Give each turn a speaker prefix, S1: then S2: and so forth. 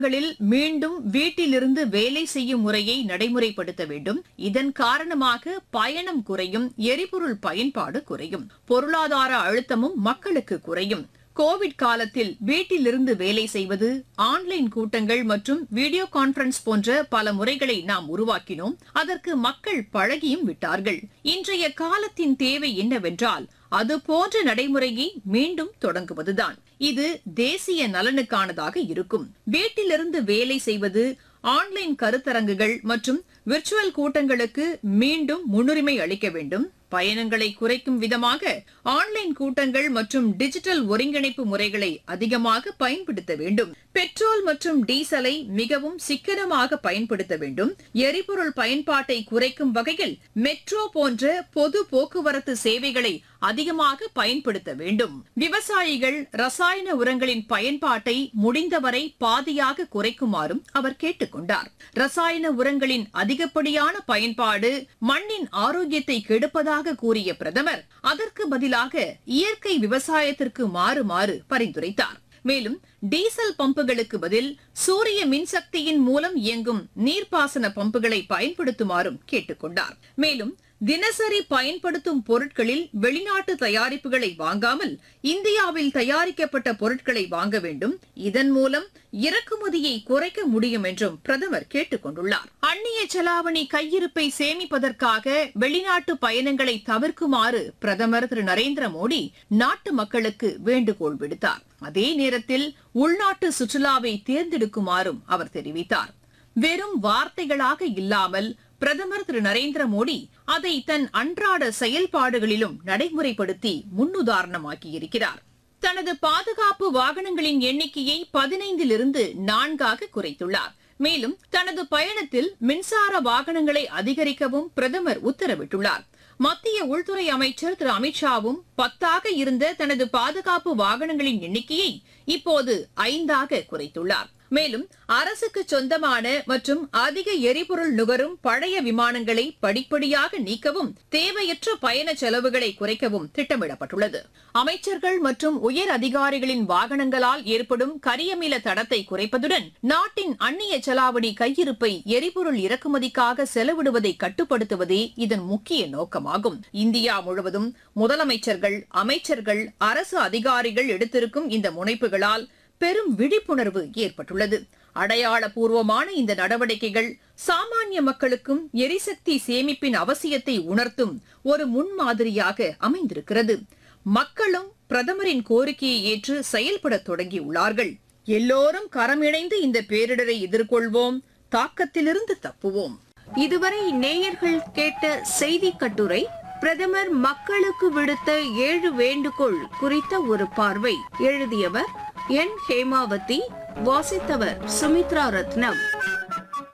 S1: களில் மீண்டும் வீட்டிலிருந்து வேலை செய்யும் முறையை நடைமுறைப்படுத்த வேண்டும் இதன் காரணமாக பயணம் குறையும் எரிபொருள் பயன்பாடு குறையும் பொருளாதார அழுத்தமும் மக்களுக்கு குறையும் கோவிட் காலத்தில் வீட்டிலிருந்து வேலை செய்வது ஆன்லைன் கூட்டங்கள் மற்றும் வீடியோ கான்பரன்ஸ் போன்ற பல முறைகளை நாம் உருவாக்கினோம் அதற்கு மக்கள் பழகியும் விட்டார்கள் இன்றைய காலத்தின் தேவை என்னவென்றால் அது போன்ற நடைமுறையை மீண்டும் தொடங்குவதுதான் இது தேசிய நலனுக்கானதாக இருக்கும் வீட்டிலிருந்து வேலை செய்வது ஆன்லைன் கருத்தரங்குகள் மற்றும் விர்ச்சுவல் கூட்டங்களுக்கு மீண்டும் முன்னுரிமை அளிக்க வேண்டும் பயணங்களை குறைக்கும் விதமாக ஆன்லைன் கூட்டங்கள் மற்றும் டிஜிட்டல் ஒருங்கிணைப்பு முறைகளை அதிகமாக பயன்படுத்த வேண்டும் பெட்ரோல் மற்றும் டீசலை மிகவும் சிக்கனமாக பயன்படுத்த வேண்டும் எரிபொருள் பயன்பாட்டை குறைக்கும் வகையில் மெட்ரோ போன்ற பொது போக்குவரத்து சேவைகளை அதிகமாக பயன்படுத்த வேண்டும் விவசாயிகள் ரசாயன உரங்களின் பயன்பாட்டை முடிந்தவரை பாதியாக குறைக்குமாறும் அவர் கேட்டுக் கொண்டார் ரசாயன உரங்களின் அதிகப்படியான பயன்பாடு மண்ணின் ஆரோக்கியத்தை கெடுப்பதாக கூறிய பிரதமர் அதற்கு பதிலாக இயற்கை விவசாயத்திற்கு மாறுமாறு பரிந்துரைத்தார் மேலும் டீசல் பம்புகளுக்கு பதில் சூரிய மின்சக்தியின் மூலம் இயங்கும் நீர்ப்பாசன பம்புகளை பயன்படுத்துமாறும் கேட்டுக் கொண்டார் மேலும் தினசரி பயன்படுத்தும் பொருட்களில் வெளிநாட்டு தயாரிப்புகளை வாங்காமல் இந்தியாவில் தயாரிக்கப்பட்ட பொருட்களை வாங்க வேண்டும் இதன் மூலம் இறக்குமதியை குறைக்க முடியும் என்றும் பிரதமர் கேட்டுக் கொண்டுள்ளார் அந்நிய செலாவணி கையிருப்பை சேமிப்பதற்காக வெளிநாட்டு பயணங்களை தவிர்க்குமாறு பிரதமர் திரு நரேந்திர மோடி நாட்டு மக்களுக்கு வேண்டுகோள் விடுத்தார் அதே நேரத்தில் உள்நாட்டு சுற்றுலாவை தேர்ந்தெடுக்குமாறும் அவர் தெரிவித்தார் வெறும் வார்த்தைகளாக இல்லாமல் பிரதமர் திரு நரேந்திர மோடி அதை தன் அன்றாட செயல்பாடுகளிலும் நடைமுறைப்படுத்தி முன்னுதாரணமாக்கியிருக்கிறார் தனது பாதுகாப்பு வாகனங்களின் எண்ணிக்கையை பதினைந்திலிருந்து நான்காக குறைத்துள்ளார் மேலும் தனது பயணத்தில் மின்சார வாகனங்களை அதிகரிக்கவும் பிரதமர் உத்தரவிட்டுள்ளார் மத்திய உள்துறை அமைச்சர் திரு அமித்ஷாவும் பத்தாக இருந்த தனது பாதுகாப்பு வாகனங்களின் எண்ணிக்கையை இப்போது ஐந்தாக குறைத்துள்ளார் மேலும் அரசுக்கு சொந்தமான மற்றும் அதிக எரிபொருள் நுகரும் பழைய விமானங்களை படிப்படியாக நீக்கவும் தேவையற்ற பயண செலவுகளை குறைக்கவும் திட்டமிடப்பட்டுள்ளது அமைச்சர்கள் மற்றும் உயர் அதிகாரிகளின் வாகனங்களால் ஏற்படும் கரியமில தடத்தை குறைப்பதுடன் நாட்டின் அந்நிய செலாவணி கையிருப்பை எரிபொருள் இறக்குமதிக்காக செலவிடுவதை கட்டுப்படுத்துவதே இதன் முக்கிய நோக்கமாகும் இந்தியா முழுவதும் முதலமைச்சர்கள் அமைச்சர்கள் அரசு அதிகாரிகள் எடுத்திருக்கும் இந்த முனைப்புகளால் பெரும் விழிப்புணர்வு ஏற்பட்டுள்ளது அடையாளபூர்வமான இந்த நடவடிக்கைகள் சாமானிய மக்களுக்கும் எரிசக்தி சேமிப்பின் அவசியத்தை உணர்த்தும் ஒரு முன்மாதிரியாக அமைந்திருக்கிறது மக்களும் பிரதமரின் கோரிக்கையை ஏற்று செயல்பட தொடங்கியுள்ளார்கள் எல்லோரும் கரமிணைந்து இந்த பேரிடரை எதிர்கொள்வோம் தாக்கத்திலிருந்து தப்புவோம்
S2: இதுவரை நேயர்கள் கேட்ட செய்தி கட்டுரை பிரதமர் மக்களுக்கு விடுத்த ஏழு வேண்டுகோள் குறித்த ஒரு பார்வை எழுதியவர் என் ஹேமாவதி வாசித்தவர் சுமித்ரா ரத்னம்